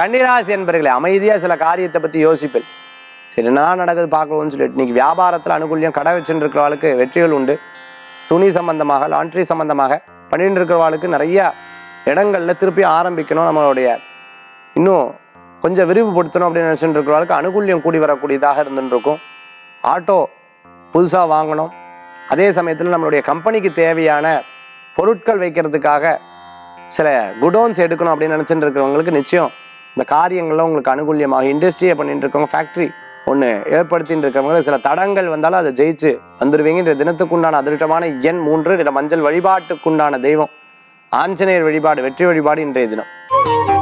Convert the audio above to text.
கன்னிராசி என்பர்களே அமைதியா சில காரியத்தை பத்தி யோசிப்பேன் சரி என்ன நடக்குது பார்க்கணும்னு சொல்லிட்டு இன்னைக்கு வியாபாரத்துல அனுகூல்யம் கடை வச்சுட்டு இருக்கிறவளுக்கு வெற்றிகள் உண்டு துணி சம்பந்தமாக லாண்ட்ரி சம்பந்தமாக பண்ணிட்டு இருக்கிறவாளுக்கு நிறைய இடங்கள்ல திருப்பி ஆரம்பிக்கணும் நம்மளுடைய இன்னும் கொஞ்சம் விரிவுபடுத்தணும் அப்படின்னு நினச்சிட்டு இருக்கிறவளுக்கு அனுகூல்யம் கூடி வரக்கூடியதாக இருந்துட்டு இருக்கும் ஆட்டோ புதுசாக வாங்கணும் அதே சமயத்தில் நம்மளுடைய கம்பெனிக்கு தேவையான பொருட்கள் வைக்கிறதுக்காக சில குடோன்ஸ் எடுக்கணும் அப்படின்னு நினச்சிட்டு இருக்கிறவங்களுக்கு நிச்சயம் இந்த காரியங்கள்லாம் உங்களுக்கு அனுகூல்யமாக இண்டஸ்ட்ரியை பண்ணிட்டு இருக்கவங்க ஃபேக்ட்ரி ஒன்று ஏற்படுத்தின்னு இருக்கவங்க சில தடங்கள் வந்தாலும் அதை ஜெயிச்சு வந்துடுவீங்க இந்த தினத்துக்குண்டான அதிர்ஷ்டமான எண் மூன்று இந்த மஞ்சள் வழிபாட்டுக்குண்டான தெய்வம் ஆஞ்சநேயர் வழிபாடு வெற்றி வழிபாடு இன்றைய தினம்